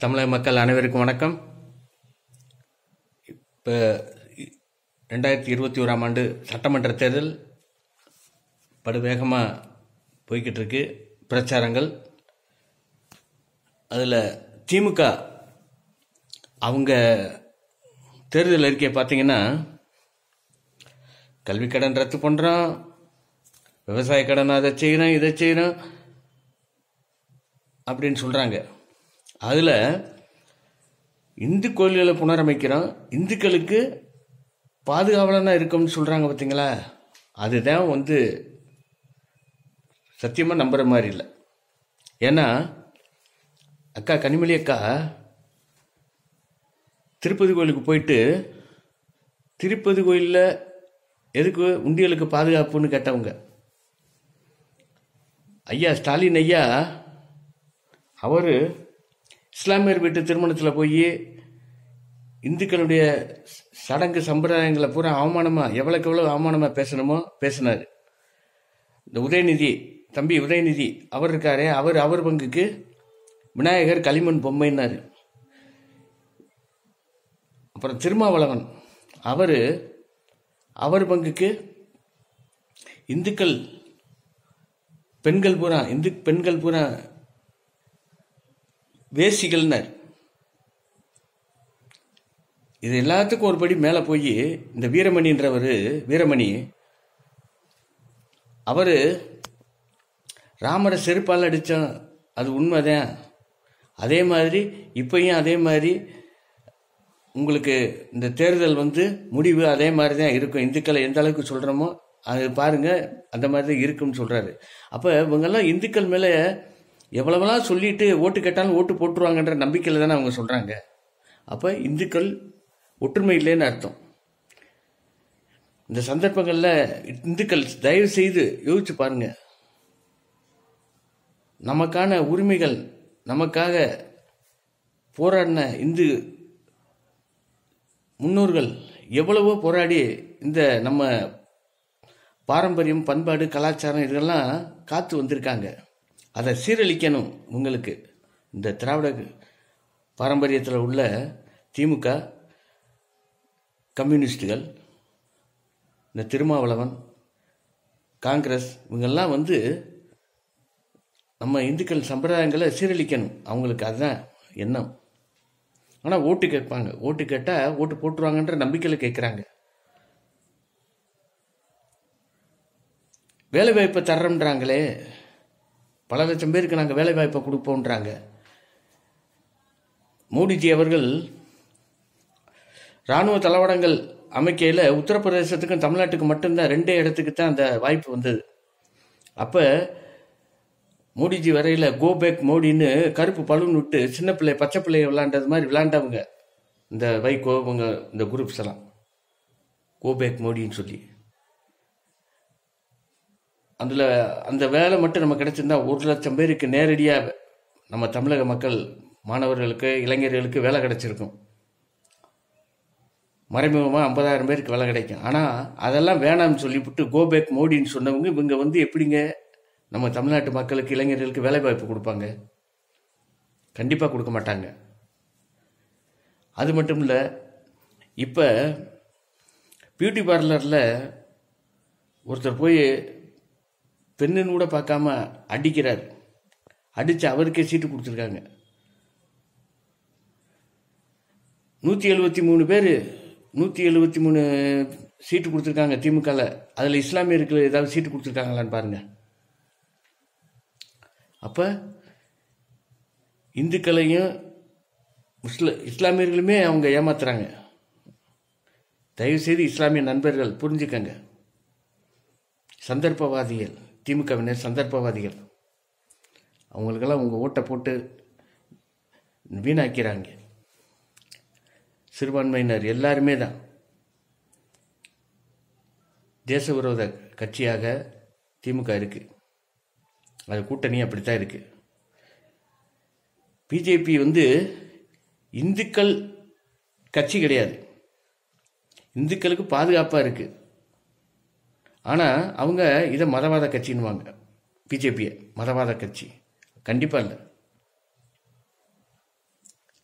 தமிழக மக்கள் அனைவருக்கும் வணக்கம் இப்போ ரெண்டாயிரத்தி இருபத்தி ஓராம் ஆண்டு சட்டமன்ற தேர்தல் படுவேகமாக போய்கிட்டு இருக்கு பிரச்சாரங்கள் அதில் திமுக அவங்க தேர்தல் அறிக்கையை பார்த்தீங்கன்னா கல்வி கடன் ரத்து பண்ணுறோம் விவசாய கடன் அதை செய்யணும் இதை செய்யணும் அப்படின்னு சொல்கிறாங்க அதில் இந்து கோயில்களை புனரமைக்கிறோம் இந்துக்களுக்கு பாதுகாவலனாக இருக்கும்னு சொல்கிறாங்க பார்த்தீங்களா அதுதான் வந்து சத்தியமாக நம்புகிற மாதிரி இல்லை ஏன்னா அக்கா கனிமொழி அக்கா திருப்பதி கோயிலுக்கு போயிட்டு திருப்பதி கோயிலில் எதுக்கு உண்டியலுக்கு பாதுகாப்புன்னு கேட்டவங்க ஐயா ஸ்டாலின் ஐயா அவர் இஸ்லாமியர் வீட்டு திருமணத்தில் போய் இந்துக்களுடைய சடங்கு சம்பிரதாயங்களை பூரா அவமானமாக எவ்வளோக்கு எவ்வளோ அவமானமாக பேசணுமோ பேசினார் இந்த உதயநிதி தம்பி உதயநிதி அவர் இருக்காரே அவர் அவர் பங்குக்கு விநாயகர் களிமண் பொம்மைன்னாரு அப்புறம் திருமாவளவன் அவர் அவர் பங்குக்கு இந்துக்கள் பெண்கள் பூரா இந்து பெண்கள் பூரா வேசிகள்னர் இது எல்லாத்துக்கும் ஒரு படி மேலே போய் இந்த வீரமணின்றவர் வீரமணி அவர் ராமரை செருப்பால் அடித்தான் அது உண்மைதான் அதே மாதிரி இப்பயும் அதே மாதிரி உங்களுக்கு இந்த தேர்தல் வந்து முடிவு அதே மாதிரி தான் இருக்கும் இந்துக்களை எந்த அளவுக்கு சொல்கிறோமோ அது பாருங்க அந்த மாதிரி தான் இருக்குன்னு சொல்கிறாரு அப்போ இவங்கெல்லாம் இந்துக்கள் மேலே எவ்வளவெல்லாம் சொல்லிட்டு ஓட்டு கேட்டாலும் ஓட்டு போட்டுருவாங்கன்ற நம்பிக்கையில் தானே அவங்க சொல்கிறாங்க அப்போ இந்துக்கள் ஒற்றுமை இல்லைன்னு அர்த்தம் இந்த சந்தர்ப்பங்களில் இந்துக்கள் தயவு செய்து யோசிச்சு பாருங்க நமக்கான உரிமைகள் நமக்காக போராடின இந்து முன்னோர்கள் எவ்வளவோ போராடி இந்த நம்ம பாரம்பரியம் பண்பாடு கலாச்சாரம் இதெல்லாம் காத்து வந்திருக்காங்க அதை சீரழிக்கணும் உங்களுக்கு இந்த திராவிட பாரம்பரியத்தில் உள்ள திமுக கம்யூனிஸ்டுகள் இந்த திருமாவளவன் காங்கிரஸ் இவங்கெல்லாம் வந்து நம்ம இந்துக்கள் சம்பிரதாயங்களை சீரழிக்கணும் அவங்களுக்கு அதுதான் எண்ணம் ஆனால் ஓட்டு கேட்பாங்க ஓட்டு கேட்டால் ஓட்டு போட்டுருவாங்கன்ற நம்பிக்கையில் கேட்குறாங்க வேலை வாய்ப்பை தர்றோம்ன்றாங்களே பல லட்சம் பேருக்கு நாங்கள் வேலை வாய்ப்பை கொடுப்போன்றாங்க மோடிஜி அவர்கள் இராணுவ தளவாடங்கள் அமைக்கையில் உத்தரப்பிரதேசத்துக்கும் தமிழ்நாட்டுக்கு மட்டும்தான் ரெண்டே இடத்துக்கு தான் அந்த வாய்ப்பு வந்தது அப்போ மோடிஜி வரையில் கோ பேக் மோடின்னு கருப்பு பலூன் விட்டு சின்ன பிள்ளை பச்சை பிள்ளைய விளாண்டது மாதிரி விளாண்டவங்க இந்த வைகோ இவங்க இந்த குரூப்ஸ் எல்லாம் கோ பேக் மோடின்னு சொல்லி அதில் அந்த வேலை மட்டும் நம்ம கிடைச்சிருந்தா ஒரு லட்சம் பேருக்கு நேரடியாக நம்ம தமிழக மக்கள் மாணவர்களுக்கு இளைஞர்களுக்கு வேலை கிடைச்சிருக்கும் மறைமுகமாக ஐம்பதாயிரம் பேருக்கு வேலை கிடைக்கும் ஆனால் அதெல்லாம் வேணாம்னு சொல்லிவிட்டு கோபேக் மோடின்னு சொன்னவங்க இவங்க வந்து எப்படிங்க நம்ம தமிழ்நாட்டு மக்களுக்கு இளைஞர்களுக்கு வேலை வாய்ப்பு கொடுப்பாங்க கண்டிப்பாக கொடுக்க மாட்டாங்க அது மட்டும் இல்லை இப்போ பியூட்டி பார்லரில் ஒருத்தர் போய் பெண்ணுன்னு கூட பார்க்காம அடிக்கிறார் அடித்து அவருக்கே சீட்டு கொடுத்துருக்காங்க நூற்றி எழுபத்தி மூணு பேர் நூற்றி எழுபத்தி மூணு சீட்டு கொடுத்துருக்காங்க திமுகவில் அதில் இஸ்லாமியருக்கு ஏதாவது சீட்டு கொடுத்துருக்காங்களான்னு பாருங்கள் அப்போ இந்துக்களையும் முஸ்ல இஸ்லாமியர்களுமே அவங்க ஏமாத்துறாங்க தயவுசெய்து இஸ்லாமிய நண்பர்கள் புரிஞ்சுக்கங்க சந்தர்ப்பவாதிகள் திமுகவினர் சந்தர்ப்பவாதிகள் அவங்களுக்கெல்லாம் உங்கள் ஓட்டை போட்டு வீணாக்கிறாங்க சிறுபான்மையினர் எல்லாருமே தான் தேச விரோத கட்சியாக திமுக இருக்குது அது கூட்டணி அப்படித்தான் இருக்குது பிஜேபி வந்து இந்துக்கள் கட்சி கிடையாது இந்துக்களுக்கு பாதுகாப்பாக இருக்குது ஆனால் அவங்க இதை மதவாத கட்சின்னுவாங்க பிஜேபியை மதவாத கட்சி கண்டிப்பாக இல்லை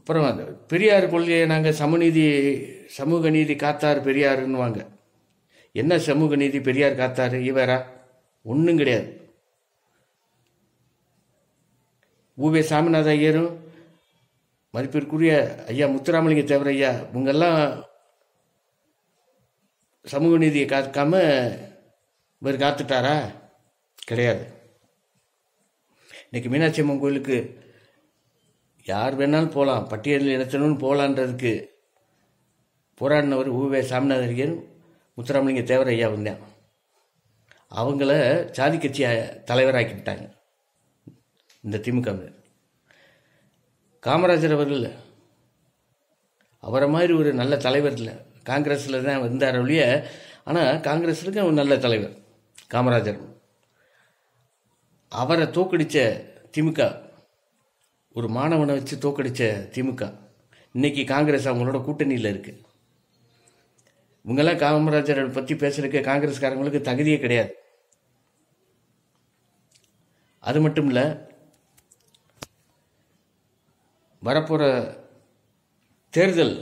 அப்புறம் அந்த பெரியார் கொள்கையை நாங்கள் சமநீதி சமூக நீதி காத்தார் பெரியாருன்னுவாங்க என்ன சமூக நீதி பெரியார் காத்தாரு இவரா ஒன்றும் கிடையாது ஊவே சாமிநாத ஐயரும் மதிப்பிற்குரிய ஐயா முத்துராமலிங்க தேவர் ஐயா இவங்கெல்லாம் சமூக நீதியை காக்காம இவர் காத்துட்டாரா கிடையாது இன்னைக்கு மீனாட்சி அம்மன் கோயிலுக்கு யார் வேணாலும் போகலாம் பட்டியலில் இனத்தனும் போகலான்றதுக்கு போராடினவர் ஊவே சாமிநாதரியன் முத்துராமலிங்க தேவர் ஐயா வந்தேன் அவங்கள சாதி கட்சி தலைவராக்கி விட்டாங்க இந்த திமுக காமராஜர் அவர்கள் அவரை மாதிரி ஒரு நல்ல தலைவர் இல்லை காங்கிரஸில் தான் வந்தார் ஒழிய ஆனால் காங்கிரஸுக்கு அவர் நல்ல தலைவர் காமராஜர் அவரை தோக்கடித்த திமுக ஒரு மாணவனை வச்சு தோக்கடித்த திமுக இன்னைக்கு காங்கிரஸ் அவங்களோட கூட்டணியில் இருக்கு இவங்கெல்லாம் காமராஜரை பற்றி பேசுறதுக்கு காங்கிரஸ்காரங்களுக்கு தகுதியே கிடையாது அது மட்டும் இல்லை வரப்போகிற தேர்தல்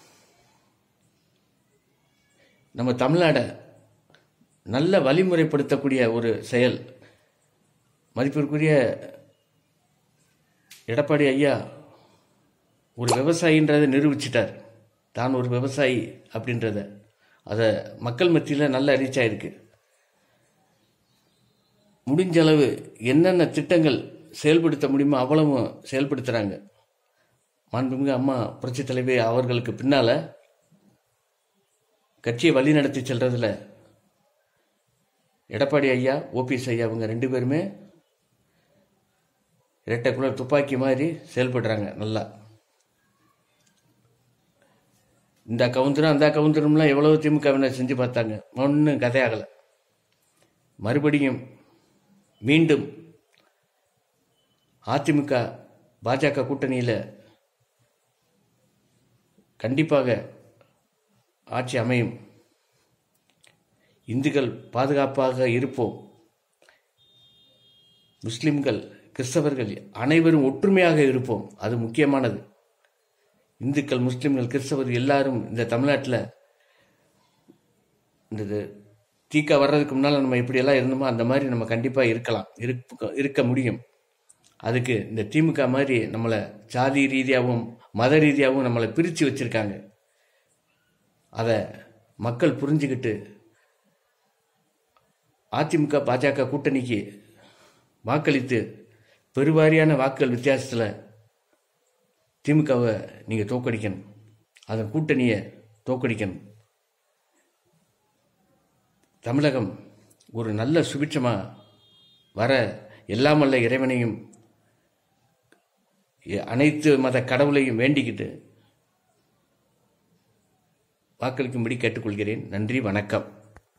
நம்ம தமிழ்நாடை நல்ல வழிமுறைப்படுத்தக்கூடிய ஒரு செயல் மதிப்பிற்குரிய எடப்பாடி ஐயா ஒரு விவசாயின்றதை நிரூபிச்சிட்டார் தான் ஒரு விவசாயி அப்படின்றத அதை மக்கள் மத்தியில் நல்ல ரீச் ஆயிருக்கு முடிஞ்ச அளவு என்னென்ன திட்டங்கள் செயல்படுத்த முடியுமோ அவ்வளவும் செயல்படுத்துகிறாங்க மாண்புமிகு அம்மா புரட்சி தலைவி அவர்களுக்கு பின்னால் கட்சியை வழி நடத்தி செல்றதுல எடப்பாடி ஐயா ஓபிஎஸ் ஐயா அவங்க ரெண்டு பேருமே இரட்டை குளர் துப்பாக்கி மாதிரி செயல்படுறாங்க நல்லா இந்த கவுந்தரும் அந்த கவுந்தரும்லாம் எவ்வளவு திமுகவினர் செஞ்சு பார்த்தாங்க ஒன்றும் கதையாகலை மறுபடியும் மீண்டும் அதிமுக பாஜக கூட்டணியில் கண்டிப்பாக ஆட்சி அமையும் இந்துக்கள் பாதுகாப்பாக இருப்போம் முஸ்லிம்கள் கிறிஸ்தவர்கள் அனைவரும் ஒற்றுமையாக இருப்போம் அது முக்கியமானது இந்துக்கள் முஸ்லிம்கள் கிறிஸ்தவர்கள் எல்லாரும் இந்த தமிழ்நாட்டில் இந்த தீக்கா வர்றதுக்கு முன்னால் நம்ம எப்படியெல்லாம் இருந்தோமோ அந்த மாதிரி நம்ம கண்டிப்பாக இருக்கலாம் இருக்க இருக்க முடியும் அதுக்கு இந்த திமுக மாதிரி நம்மளை ஜாதி ரீதியாகவும் மத ரீதியாகவும் நம்மளை பிரித்து வச்சுருக்காங்க அதை மக்கள் புரிஞ்சுக்கிட்டு அதிமுக பாஜக கூட்டணிக்கு வாக்களித்து பெருவாரியான வாக்குகள் வித்தியாசத்தில் திமுகவை நீங்கள் தோக்கடிக்கணும் அதன் கூட்டணியை தோக்கடிக்கணும் தமிழகம் ஒரு நல்ல சுபிட்சமாக வர எல்லாமல்ல இறைவனையும் அனைத்து மத கடவுளையும் வேண்டிக்கிட்டு வாக்களிக்கும்படி கேட்டுக்கொள்கிறேன் நன்றி வணக்கம்